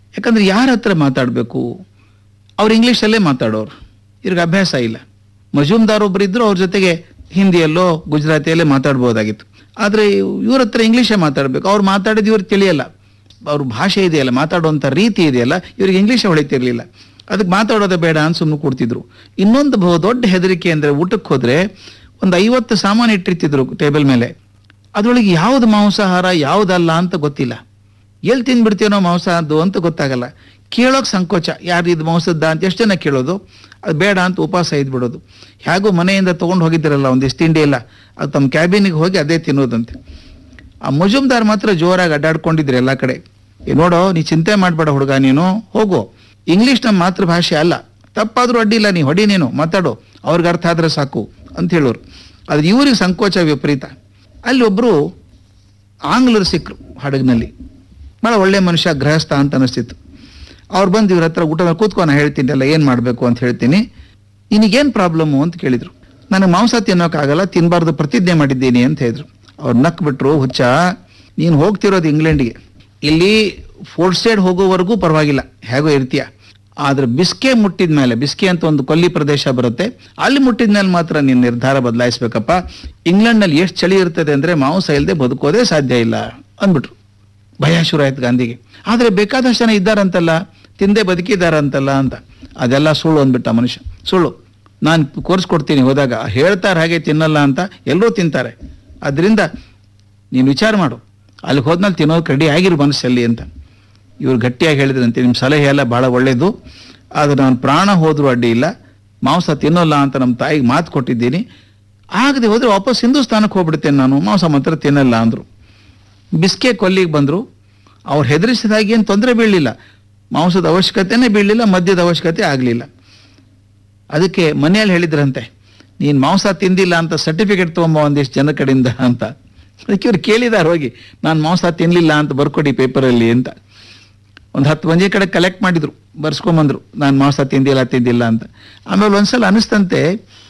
ಯಾಕಂದ್ರೆ ಯಾರ ಹತ್ರ ಮಾತಾಡಬೇಕು ಅವ್ರು ಇಂಗ್ಲೀಷಲ್ಲೇ ಮಾತಾಡೋರು ಇವ್ರಿಗೆ ಅಭ್ಯಾಸ ಇಲ್ಲ ಮಜೂಮ್ದಾರ್ ಒಬ್ರು ಇದ್ರು ಅವ್ರ ಜೊತೆಗೆ ಹಿಂದಿಯಲ್ಲೋ ಗುಜರಾತಿಯಲ್ಲೇ ಮಾತಾಡ್ಬೋದಾಗಿತ್ತು ಆದರೆ ಇವ್ರ ಹತ್ರ ಇಂಗ್ಲೀಷೇ ಮಾತಾಡಬೇಕು ಅವ್ರು ಮಾತಾಡಿದ ಇವ್ರಿಗೆ ತಿಳಿಯಲ್ಲ ಅವ್ರ ಭಾಷೆ ಇದೆಯಲ್ಲ ಮಾತಾಡುವಂಥ ರೀತಿ ಇದೆಯಲ್ಲ ಇವ್ರಿಗೆ ಇಂಗ್ಲೀಷೇ ಹೊಳಿತಿರ್ಲಿಲ್ಲ ಅದಕ್ಕೆ ಮಾತಾಡೋದೇ ಬೇಡ ಅಂತ ಸುಮ್ಮನೆ ಕೊಡ್ತಿದ್ರು ಇನ್ನೊಂದು ಬಹು ದೊಡ್ಡ ಹೆದರಿಕೆ ಅಂದರೆ ಊಟಕ್ಕೆ ಹೋದ್ರೆ ಒಂದು ಐವತ್ತು ಸಾಮಾನು ಇಟ್ಟಿರ್ತಿದ್ರು ಟೇಬಲ್ ಮೇಲೆ ಅದ್ರೊಳಗೆ ಯಾವ್ದು ಮಾಂಸಾಹಾರ ಯಾವುದಲ್ಲ ಅಂತ ಗೊತ್ತಿಲ್ಲ ಎಲ್ಲಿ ತಿಂದ್ಬಿಡ್ತೀವೋ ನಾವು ಮಾಂಸಾಹಾರದ್ದು ಅಂತ ಗೊತ್ತಾಗಲ್ಲ ಕೇಳೋಕೆ ಸಂಕೋಚ ಯಾರು ಇದು ಮಾಂಸದ್ದ ಅಂತ ಎಷ್ಟು ಜನ ಕೇಳೋದು ಅದು ಬೇಡ ಅಂತ ಉಪವಾಸ ಇದ್ಬಿಡೋದು ಹೇಗೂ ಮನೆಯಿಂದ ತೊಗೊಂಡು ಹೋಗಿದ್ದಿರಲ್ಲ ಒಂದಿಷ್ಟು ತಿಂಡಿ ಇಲ್ಲ ಅದು ತಮ್ಮ ಕ್ಯಾಬಿನಿಗೆ ಹೋಗಿ ಅದೇ ತಿನ್ನೋದಂತೆ ಆ ಮುಜುಮ್ದಾರ್ ಮಾತ್ರ ಜೋರಾಗಿ ಅಡ್ಡಾಡ್ಕೊಂಡಿದ್ರು ಎಲ್ಲ ಕಡೆ ಏ ನೋಡೋ ನೀ ಚಿಂತೆ ಮಾಡಬೇಡ ಹುಡುಗ ನೀನು ಹೋಗು ಇಂಗ್ಲೀಷ್ ನಮ್ಮ ಮಾತೃಭಾಷೆ ಅಲ್ಲ ತಪ್ಪಾದ್ರೂ ಅಡ್ಡಿಲ್ಲ ನೀ ಹೊಡಿ ನೀನು ಮಾತಾಡು ಅವ್ರಿಗೆ ಅರ್ಥ ಆದ್ರೆ ಸಾಕು ಅಂತ ಹೇಳೋರು ಅದು ಇವ್ರಿಗೆ ಸಂಕೋಚ ವಿಪರೀತ ಅಲ್ಲಿ ಒಬ್ಬರು ಆಂಗ್ಲರು ಸಿಕ್ಕರು ಹಡಗಿನಲ್ಲಿ ಭಾಳ ಒಳ್ಳೆ ಮನುಷ್ಯ ಗೃಹಸ್ಥ ಅಂತ ಅನಿಸ್ತಿತ್ತು ಅವ್ರು ಬಂದು ಇವ್ರ ಹತ್ರ ಊಟ ಮೇಲೆ ಕೂತ್ಕೊ ನಾ ಹೇಳ್ತೀನಿ ಎಲ್ಲ ಏನು ಮಾಡಬೇಕು ಅಂತ ಹೇಳ್ತೀನಿ ನಿನಗೇನು ಪ್ರಾಬ್ಲಮ್ಮು ಅಂತ ಕೇಳಿದ್ರು ನನಗೆ ಮಾಂಸ ತಿನ್ನೋಕ್ಕಾಗಲ್ಲ ತಿನ್ನಬಾರ್ದು ಪ್ರತಿಜ್ಞೆ ಮಾಡಿದ್ದೀನಿ ಅಂತ ಹೇಳಿದ್ರು ಅವ್ರು ನಕ್ ಬಿಟ್ರು ಹುಚ್ಚ ನೀನು ಹೋಗ್ತಿರೋದು ಇಂಗ್ಲೆಂಡ್ಗೆ ಇಲ್ಲಿ ಫೋರ್ಟ್ ಸೈಡ್ ಹೋಗೋವರೆಗೂ ಪರವಾಗಿಲ್ಲ ಹೇಗೋ ಇರ್ತೀಯ ಆದ್ರೆ ಬಿಸ್ಕೆ ಮುಟ್ಟಿದ ಮೇಲೆ ಬಿಸ್ಕೆ ಅಂತ ಒಂದು ಕೊಲ್ಲಿ ಪ್ರದೇಶ ಬರುತ್ತೆ ಅಲ್ಲಿ ಮುಟ್ಟಿದ ಮೇಲೆ ಮಾತ್ರ ನೀನು ನಿರ್ಧಾರ ಬದಲಾಯಿಸ್ಬೇಕಪ್ಪ ಇಂಗ್ಲೆಂಡ್ನಲ್ಲಿ ಎಷ್ಟು ಚಳಿ ಇರ್ತದೆ ಅಂದ್ರೆ ಮಾಂಸ ಇಲ್ಲದೆ ಬದುಕೋದೇ ಸಾಧ್ಯ ಇಲ್ಲ ಅಂದ್ಬಿಟ್ರು ಭಯ ಶುರು ಆಯ್ತು ಗಾಂಧಿಗೆ ಆದ್ರೆ ಬೇಕಾದಷ್ಟು ಜನ ಇದ್ದಾರಂತಲ್ಲ ತಿಂದೆ ಬದುಕಿದಾರಂತಲ್ಲ ಅಂತ ಅದೆಲ್ಲ ಸುಳ್ಳು ಅಂದ್ಬಿಟ್ಟ ಮನುಷ್ಯ ಸುಳ್ಳು ನಾನು ಕೋರ್ಸ್ ಕೊಡ್ತೀನಿ ಹೋದಾಗ ಹೇಳ್ತಾರೆ ಹಾಗೆ ತಿನ್ನಲ್ಲ ಅಂತ ಎಲ್ಲರೂ ತಿಂತಾರೆ ಅದರಿಂದ ನೀನು ವಿಚಾರ ಮಾಡು ಅಲ್ಲಿ ಹೋದ್ಮೇಲೆ ತಿನ್ನೋಕೆ ರೆಡಿ ಆಗಿರು ಮನಸ್ಸಲ್ಲಿ ಅಂತ ಇವ್ರು ಗಟ್ಟಿಯಾಗಿ ಹೇಳಿದ್ರಂತೆ ನಿಮ್ಮ ಸಲಹೆ ಎಲ್ಲ ಭಾಳ ಒಳ್ಳೇದು ಆದರೆ ನಾನು ಪ್ರಾಣ ಹೋದ್ರೂ ಅಡ್ಡಿ ಇಲ್ಲ ಮಾಂಸ ತಿನ್ನೋಲ್ಲ ಅಂತ ನಮ್ಮ ತಾಯಿಗೆ ಮಾತು ಕೊಟ್ಟಿದ್ದೀನಿ ಆಗದೆ ಹೋದ್ರೆ ವಾಪಸ್ ಹಿಂದೂಸ್ತಾನಕ್ಕೆ ಹೋಗ್ಬಿಡ್ತೇನೆ ನಾನು ಮಾಂಸ ಮಾತ್ರ ತಿನ್ನಲ್ಲ ಅಂದರು ಬಿಸ್ಕೆ ಕೊಲ್ಲಿಗೆ ಬಂದರು ಅವ್ರು ಹೆದರಿಸಿದಾಗ ಏನು ತೊಂದರೆ ಬೀಳಲಿಲ್ಲ ಮಾಂಸದ ಅವಶ್ಯಕತೆನೇ ಬೀಳಲಿಲ್ಲ ಮದ್ಯದ ಅವಶ್ಯಕತೆ ಆಗಲಿಲ್ಲ ಅದಕ್ಕೆ ಮನೆಯಲ್ಲಿ ಹೇಳಿದ್ರಂತೆ ನೀನು ಮಾಂಸ ತಿಂದಿಲ್ಲ ಅಂತ ಸರ್ಟಿಫಿಕೇಟ್ ತೊಗೊಂಬ ಒಂದಿಷ್ಟು ಜನ ಕಡೆಯಿಂದ ಅಂತ ಅದಕ್ಕೆ ಇವ್ರು ಕೇಳಿದಾರೆ ಹೋಗಿ ನಾನು ಮಾಂಸ ತಿನ್ನಲಿಲ್ಲ ಅಂತ ಬರ್ಕೊಡಿ ಪೇಪರಲ್ಲಿ ಅಂತ ಒಂದು ಹತ್ತು ಮಂದಿ ಕಡೆ ಕಲೆಕ್ಟ್ ಮಾಡಿದ್ರು ಬರ್ಸ್ಕೊಂಬಂದ್ರು ನಾನು ಮಾಂಸ ತಿಂದಿಲ್ಲ ತಿಂದಿಲ್ಲ ಅಂತ ಆಮೇಲೆ ಒಂದ್ಸಲ ಅನಿಸ್ತಂತೆ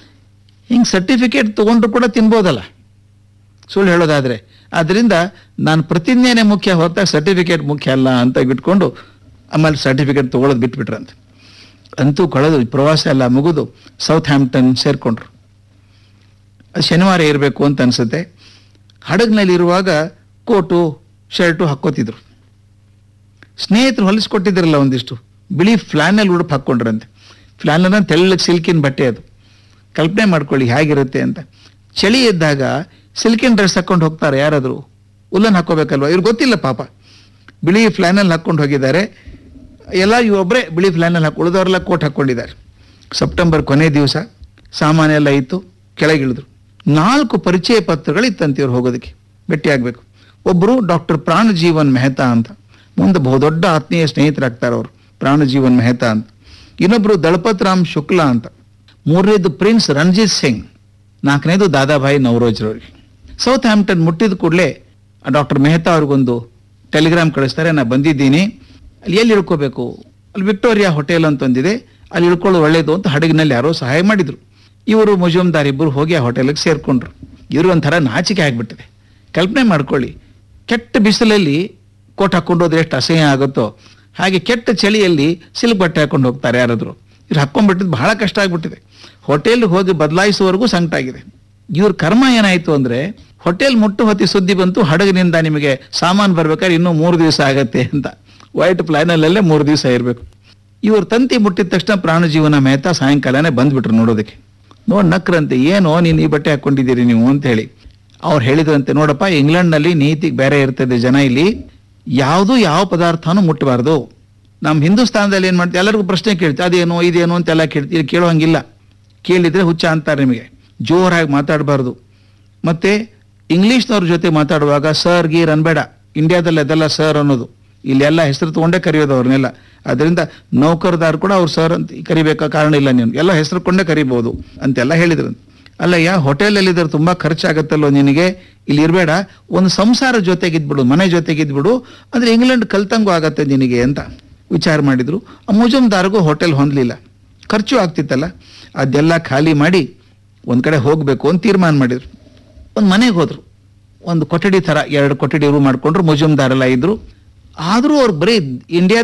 ಹಿಂಗೆ ಸರ್ಟಿಫಿಕೇಟ್ ತೊಗೊಂಡ್ರು ಕೂಡ ತಿನ್ಬೋದಲ್ಲ ಸುಳ್ಳು ಹೇಳೋದಾದ್ರೆ ಆದ್ರಿಂದ ನಾನು ಪ್ರತಿಜ್ಞೆನೇ ಮುಖ್ಯ ಹೊರತಾಗ ಸರ್ಟಿಫಿಕೇಟ್ ಮುಖ್ಯ ಅಲ್ಲ ಅಂತ ಬಿಟ್ಕೊಂಡು ಆಮೇಲೆ ಸರ್ಟಿಫಿಕೇಟ್ ತೊಗೊಳೋದು ಬಿಟ್ಬಿಟ್ರಂತೆ ಅಂತೂ ಕಳೆದು ಪ್ರವಾಸ ಎಲ್ಲ ಮುಗಿದು ಸೌತ್ ಹ್ಯಾಂಪ್ಟನ್ ಸೇರ್ಕೊಂಡ್ರು ಅದು ಶನಿವಾರ ಇರಬೇಕು ಅಂತ ಅನ್ಸುತ್ತೆ ಹಡಗ್ನಲ್ಲಿ ಇರುವಾಗ ಕೋಟು ಶರ್ಟು ಹಾಕ್ಕೋತಿದ್ರು ಸ್ನೇಹಿತರು ಹೊಲಿಸ್ಕೊಟ್ಟಿದ್ರಲ್ಲ ಒಂದಿಷ್ಟು ಬಿಳಿ ಫ್ಲಾನೆಲ್ ಉಡುಪು ಹಾಕ್ಕೊಂಡ್ರಂತೆ ಫ್ಲಾನೆಲ್ ತೆಳ್ಳಗೆ ಸಿಲ್ಕಿನ ಬಟ್ಟೆ ಅದು ಕಲ್ಪನೆ ಮಾಡ್ಕೊಳ್ಳಿ ಹೇಗಿರುತ್ತೆ ಅಂತ ಚಳಿ ಇದ್ದಾಗ ಸಿಲ್ಕಿನ್ ಡ್ರೆಸ್ ಹಾಕೊಂಡು ಹೋಗ್ತಾರೆ ಯಾರಾದರೂ ಉಲ್ಲನ್ ಹಾಕೋಬೇಕಲ್ವಾ ಇವ್ರಿಗೆ ಗೊತ್ತಿಲ್ಲ ಪಾಪ ಬಿಳಿ ಫ್ಲಾನೆಲ್ ಹಾಕೊಂಡು ಹೋಗಿದ್ದಾರೆ ಎಲ್ಲ ಇವೊಬ್ಬರೇ ಬಿಳಿ ಫ್ಲಾನೆಲ್ ಹಾಕಿ ಉಳಿದವರೆಲ್ಲ ಕೋಟ್ ಹಾಕ್ಕೊಂಡಿದ್ದಾರೆ ಸೆಪ್ಟೆಂಬರ್ ಕೊನೆ ದಿವಸ ಸಾಮಾನೆಲ್ಲ ಇತ್ತು ಕೆಳಗಿಳಿದ್ರು ನಾಲ್ಕು ಪರಿಚಯ ಪತ್ರಗಳು ಇತ್ತಂತೆ ಇವ್ರು ಹೋಗೋದಕ್ಕೆ ಭೇಟಿ ಆಗ್ಬೇಕು ಒಬ್ಬರು ಡಾಕ್ಟರ್ ಪ್ರಾಣಜೀವನ್ ಮೆಹ್ತಾ ಅಂತ ಮುಂದೆ ಬಹುದೊಡ್ಡ ಆತ್ಮೀಯ ಸ್ನೇಹಿತರಾಗ್ತಾರೆ ಅವರು ಪ್ರಾಣಜೀವನ್ ಮೆಹ್ತಾ ಅಂತ ಇನ್ನೊಬ್ರು ದಳಪತ್ ರಾಮ್ ಶುಕ್ಲಾ ಅಂತ ಮೂರನೇದು ಪ್ರಿನ್ಸ್ ರಣಜಿತ್ ಸಿಂಗ್ ನಾಲ್ಕನೇದು ದಾದಾಭಾಯಿ ನವರೋಜ್ರವ್ರಿಗೆ ಸೌತ್ ಹ್ಯಾಂಪ್ಟನ್ ಮುಟ್ಟಿದ ಕೂಡಲೇ ಡಾಕ್ಟರ್ ಮೆಹ್ತಾ ಅವ್ರಿಗೊಂದು ಟೆಲಿಗ್ರಾಮ್ ಕಳಿಸ್ತಾರೆ ನಾ ಬಂದಿದ್ದೀನಿ ಅಲ್ಲಿ ಎಲ್ಲಿ ಇಳ್ಕೋಬೇಕು ಅಲ್ಲಿ ವಿಕ್ಟೋರಿಯಾ ಹೋಟೆಲ್ ಅಂತ ಒಂದಿದೆ ಅಲ್ಲಿ ಇಳ್ಕೊಳ್ಳೋದು ಒಳ್ಳೇದು ಅಂತ ಹಡಗಿನಲ್ಲಿ ಯಾರೋ ಸಹಾಯ ಮಾಡಿದ್ರು ಇವರು ಮುಜುಮ್ದಾರ್ ಇಬ್ಬರು ಹೋಗಿ ಆ ಹೋಟೆಲ್ಗೆ ಸೇರ್ಕೊಂಡ್ರು ಇವರು ಒಂಥರ ನಾಚಿಕೆ ಆಗ್ಬಿಟ್ಟಿದೆ ಕಲ್ಪನೆ ಮಾಡ್ಕೊಳ್ಳಿ ಕೆಟ್ಟ ಬಿಸಿಲಲ್ಲಿ ಕೋಟ್ ಹಾಕೊಂಡು ಹೋದ್ರೆ ಎಷ್ಟು ಅಸಹ್ಯ ಆಗುತ್ತೋ ಹಾಗೆ ಕೆಟ್ಟ ಚಳಿಯಲ್ಲಿ ಸಿಲ್ಕ್ ಬಟ್ಟೆ ಹಾಕೊಂಡು ಹೋಗ್ತಾರೆ ಯಾರಾದ್ರು ಇವ್ರು ಹಾಕೊಂಡ್ಬಿಟ್ಟಿದ್ದು ಬಹಳ ಕಷ್ಟ ಆಗ್ಬಿಟ್ಟಿದೆ ಹೋಟೆಲ್ ಹೋಗಿ ಬದಲಾಯಿಸುವವರೆಗೂ ಸಂಕಟ ಆಗಿದೆ ಇವ್ರ ಕರ್ಮ ಏನಾಯ್ತು ಅಂದ್ರೆ ಹೋಟೆಲ್ ಮುಟ್ಟು ಹೊತ್ತಿ ಸುದ್ದಿ ಬಂತು ಹಡಗಿನಿಂದ ನಿಮಗೆ ಸಾಮಾನು ಬರ್ಬೇಕಾದ್ರೆ ಇನ್ನೂ ಮೂರು ದಿವಸ ಆಗತ್ತೆ ಅಂತ ವೈಟ್ ಪ್ಲಾನಲ್ಲೇ ಮೂರು ದಿವಸ ಇರಬೇಕು ಇವ್ರ ತಂತಿ ಮುಟ್ಟಿದ ತಕ್ಷಣ ಪ್ರಾಣಜೀವನ ಮೆಹ್ತಾ ಸಾಯಂಕಾಲನೇ ಬಂದ್ಬಿಟ್ರು ನೋಡೋದಕ್ಕೆ ನೋಡ್ ನಕ್ರಂತೆ ಏನೋ ನೀನು ಈ ಬಟ್ಟೆ ಹಾಕೊಂಡಿದ್ದೀರಿ ನೀವು ಅಂತ ಹೇಳಿ ಅವ್ರು ಹೇಳಿದ್ರಂತೆ ನೋಡಪ್ಪ ಇಂಗ್ಲೆಂಡ್ನಲ್ಲಿ ನೀತಿ ಬೇರೆ ಇರ್ತದೆ ಜನ ಇಲ್ಲಿ ಯಾವುದು ಯಾವ ಪದಾರ್ಥನೂ ಮುಟ್ಟಬಾರ್ದು ನಮ್ಮ ಹಿಂದೂಸ್ತಾನದಲ್ಲಿ ಏನು ಮಾಡ್ತೀವಿ ಎಲ್ಲರಿಗೂ ಪ್ರಶ್ನೆ ಕೇಳ್ತೀವಿ ಅದೇನು ಇದೇನು ಅಂತೆಲ್ಲ ಕೇಳ್ತೀವಿ ಕೇಳೋ ಹಂಗಿಲ್ಲ ಕೇಳಿದ್ರೆ ಹುಚ್ಚ ಅಂತಾರೆ ನಿಮಗೆ ಜೋರಾಗಿ ಮಾತಾಡಬಾರ್ದು ಮತ್ತೆ ಇಂಗ್ಲೀಷ್ನವ್ರ ಜೊತೆ ಮಾತಾಡುವಾಗ ಸರ್ ಗೀರ್ ಅನ್ಬೇಡ ಇಂಡಿಯಾದಲ್ಲಿ ಅದೆಲ್ಲ ಸರ್ ಅನ್ನೋದು ಇಲ್ಲೆಲ್ಲ ಹೆಸರು ತಗೊಂಡೇ ಕರೆಯೋದು ಅವ್ರನ್ನೆಲ್ಲ ಅದರಿಂದ ನೌಕರದಾರ್ ಕೂಡ ಅವ್ರು ಸರ್ ಅಂತ ಕರಿಬೇಕಾ ಕಾರಣ ಇಲ್ಲ ನೀನು ಎಲ್ಲ ಹೆಸರು ಕೊಂಡೇ ಕರಿಬೋದು ಅಂತೆಲ್ಲ ಹೇಳಿದ್ರು ಅಲ್ಲಯ್ಯ ಹೋಟೆಲಲ್ಲಿ ಇದ್ರೆ ತುಂಬಾ ಖರ್ಚಾಗತ್ತಲ್ಲೋ ನಿನಗೆ ಇಲ್ಲಿ ಇರಬೇಡ ಒಂದು ಸಂಸಾರ ಜೊತೆಗಿದ್ಬಿಡು ಮನೆ ಜೊತೆಗಿದ್ಬಿಡು ಅಂದ್ರೆ ಇಂಗ್ಲೆಂಡ್ ಕಲ್ತಂಗೂ ಆಗತ್ತೆ ನಿನಗೆ ಅಂತ ವಿಚಾರ ಮಾಡಿದ್ರು ಆ ಮುಜುಮ್ದಾರ್ಗೂ ಹೋಟೆಲ್ ಹೊಂದಲಿಲ್ಲ ಖರ್ಚು ಆಗ್ತಿತ್ತಲ್ಲ ಅದೆಲ್ಲ ಖಾಲಿ ಮಾಡಿ ಒಂದ್ ಕಡೆ ಹೋಗ್ಬೇಕು ಅಂತ ತೀರ್ಮಾನ ಮಾಡಿದ್ರು ಒಂದು ಮನೆಗೆ ಹೋದ್ರು ಒಂದು ಕೊಠಡಿ ತರ ಎರಡು ಕೊಠಡಿ ರೂಮ್ ಮಾಡ್ಕೊಂಡ್ರು ಮುಜುಮ್ದಾರೆಲ್ಲ ಇದ್ರು ಆದ್ರೂ ಅವ್ರು ಬರೀ ಇಂಡಿಯಾ